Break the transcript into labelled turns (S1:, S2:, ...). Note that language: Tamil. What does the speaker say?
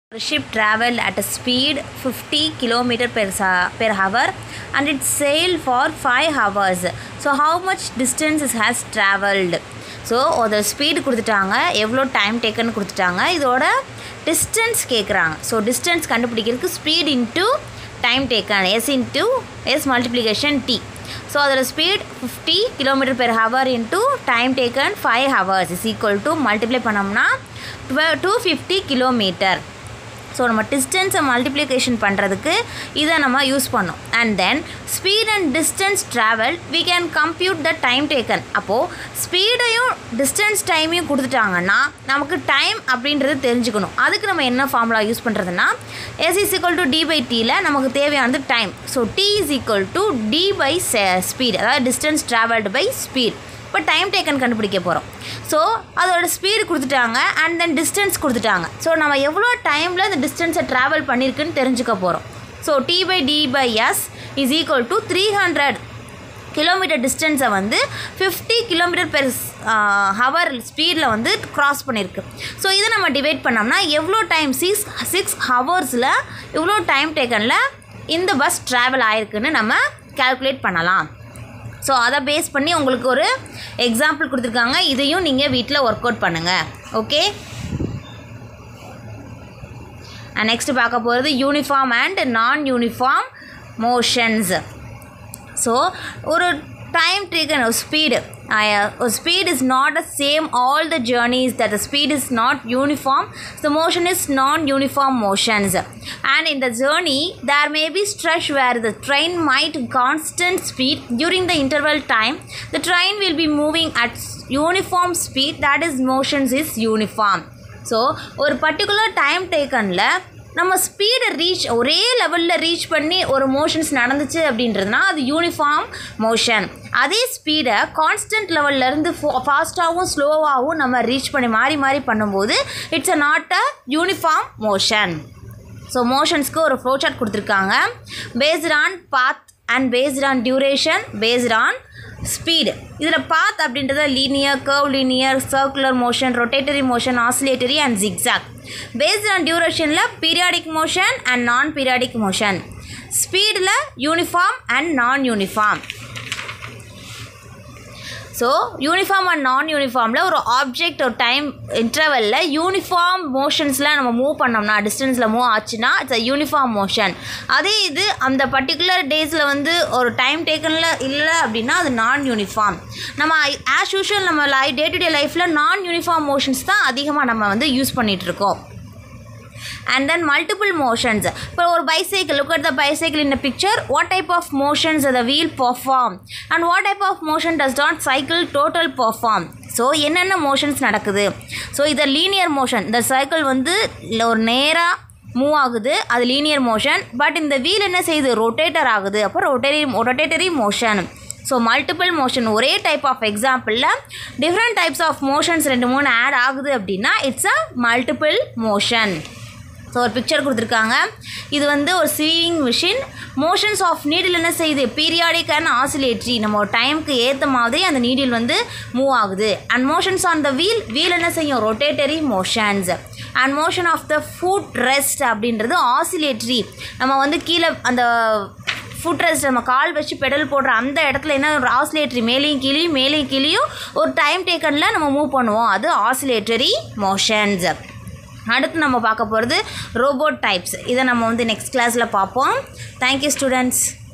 S1: A ship traveled at a speed 50 km per, sa- per hour and it sailed for 5 hours. So how much distance it has traveled? So ஒரு ஸ்பீடு கொடுத்துட்டாங்க எவ்வளோ டைம் டேக்கன் கொடுத்துட்டாங்க இதோட டிஸ்டன்ஸ் கேட்குறாங்க ஸோ டிஸ்டன்ஸ் கண்டுபிடிக்கிறதுக்கு speed into time taken S into S multiplication T so அதோட speed fifty kilometre per hour into time taken five hours is equal to multiply பண்ணோம்னா twelve two fifty kilometre so நம்ம டிஸ்டன்ஸை மல்டிப்ளிகேஷன் பண்ணுறதுக்கு இதை நம்ம யூஸ் பண்ணோம் and then speed and distance travel we can compute the time taken அப்போது ஸ்பீடையும் டிஸ்டன்ஸ் டைமையும் கொடுத்துட்டாங்கன்னா நமக்கு டைம் அப்படின்றது தெரிஞ்சுக்கணும் அதுக்கு நம்ம என்ன ஃபார்முலா யூஸ் பண்ணுறதுன்னா S is equal to D by டியில் நமக்கு தேவையானது time so T is equal to D by speed அதாவது டிஸ்டன்ஸ் ட்ராவல்டு பை ஸ்பீட் இப்போ டைம் டேக்கன் கண்டுபிடிக்க போகிறோம் ஸோ அதோட ஸ்பீடு கொடுத்துட்டாங்க அண்ட் தென் டிஸ்டன்ஸ் கொடுத்துட்டாங்க ஸோ நம்ம எவ்வளோ டைமில் இந்த டிஸ்டன்ஸை ட்ராவல் பண்ணியிருக்குன்னு தெரிஞ்சுக்க போகிறோம் so T by D by S is equal to three hundred kilometre டிஸ்டன்ஸை வந்து ஃபிஃப்டி கிலோமீட்டர் பெர் ஹவர் ஸ்பீடில் வந்து க்ராஸ் பண்ணியிருக்கு ஸோ இதை நம்ம டிவைட் பண்ணோம்னா எவ்வளோ டைம் சிக்ஸ் சிக்ஸ் ஹவர்ஸில் இவ்வளோ டைம் டேக்கனில் இந்த பஸ் ட்ராவல் ஆயிருக்குன்னு நம்ம கால்குலேட் பண்ணலாம் ஸோ அதை பேஸ் பண்ணி உங்களுக்கு ஒரு எக்ஸாம்பிள் கொடுத்துருக்காங்க இதையும் நீங்கள் வீட்டில் ஒர்க் அவுட் பண்ணுங்கள் ஓகே நெக்ஸ்ட் பார்க்க போகிறது uniform and non uniform motions so ஒரு டைம் taken ஒரு ஸ்பீடு ஒரு speed is not a same all the journeys that the speed is not uniform the motion is non uniform motions and in the journey there may be stretch where the train might constant speed during the interval time the train will be moving at uniform speed that is motions is uniform so ஒரு பர்டிகுலர் டைம் டேக்கனில் நம்ம ஸ்பீடை ரீச் ஒரே லெவலில் ரீச் பண்ணி ஒரு மோஷன்ஸ் நடந்துச்சு அப்படின்றதுனா அது யூனிஃபார்ம் மோஷன் அதே ஸ்பீடை கான்ஸ்டன்ட் லெவல்லேருந்து ஃபாஸ்ட்டாகவும் ஸ்லோவாகவும் நம்ம ரீச் பண்ணி மாறி மாறி பண்ணும்போது it's a not a uniform motion so மோஷன்ஸ்க்கு ஒரு ஃப்ளோ சார்ட் கொடுத்துருக்காங்க based on path and based on duration based on speed இதில் பாத் அப்படின்றத linear curve linear circular motion rotatory motion oscillatory and zigzag based on டியூரேஷனில் periodic motion and non periodic motion ஸ்பீடில் uniform and non uniform so uniform and non யூனிஃபார்மில் ஒரு ஆப்ஜெக்ட் ஒரு டைம் இன்டர்வலில் யூனிஃபார்ம் மோஷன்ஸில் நம்ம மூவ் பண்ணோம்னா டிஸ்டன்ஸில் மூவ் ஆச்சுன்னா இட்ஸ் அ யூனிஃபார்ம் மோஷன் அதே இது அந்த பர்டிகுலர் டேஸில் வந்து ஒரு டைம் டேக்கனில் இல்லை அப்படின்னா அது நான் யூனிஃபார்ம் நம்ம ஆஸ் யூஷுவல் நம்ம லை டே டு டே லைஃப்பில் நான் யூனிஃபார்ம் மோஷன்ஸ் தான் அதிகமாக நம்ம வந்து யூஸ் பண்ணிகிட்ருக்கோம் and then multiple motions இப்போ ஒரு bicycle look at the bicycle in the picture what type of motions does the wheel perform and what type of motion does not cycle total perform so என்னென்ன மோஷன்ஸ் நடக்குது ஸோ இதை லீனியர் மோஷன் இந்த சைக்கிள் வந்து ஒரு நேராக மூவ் ஆகுது அது லீனியர் மோஷன் பட் இந்த வீல் என்ன செய்யுது ரொட்டேட்டர் ஆகுது அப்போ rotary rotatory motion so multiple motion ஒரே டைப் ஆஃப் எக்ஸாம்பிளில் டிஃப்ரெண்ட் டைப்ஸ் ஆஃப் மோஷன்ஸ் ரெண்டு மூணு ஆட் ஆகுது அப்படின்னா it's a multiple motion so ஒரு பிக்சர் கொடுத்துருக்காங்க இது வந்து ஒரு sewing machine motions of needle என்ன செய்யுது பீரியாடிக் அண்ட் ஆசிலேட்ரி நம்ம ஒரு டைமுக்கு ஏற்ற மாதிரி அந்த நீடில் வந்து மூவ் ஆகுது and motions on the wheel wheel என்ன செய்யும் rotatory motions and motion of the foot rest அப்படின்றது ஆசிலேட்ரி நம்ம வந்து கீழே அந்த ஃபுட் ரெஸ்ட் நம்ம கால் வச்சு பெடல் போடுற அந்த இடத்துல என்ன ஒரு ஆசிலேட்டரி மேலேயும் கீழேயும் மேலேயும் கீழேயும் ஒரு டைம் டேக்கனில் நம்ம மூவ் பண்ணுவோம் அது ஆசிலேட்டரி மோஷன்ஸ் அடுத்து நம்ம பார்க்க போகிறது ரோபோட் டைப்ஸ் இதை நம்ம வந்து நெக்ஸ்ட் கிளாஸில் பார்ப்போம் தேங்க்யூ ஸ்டூடெண்ட்ஸ்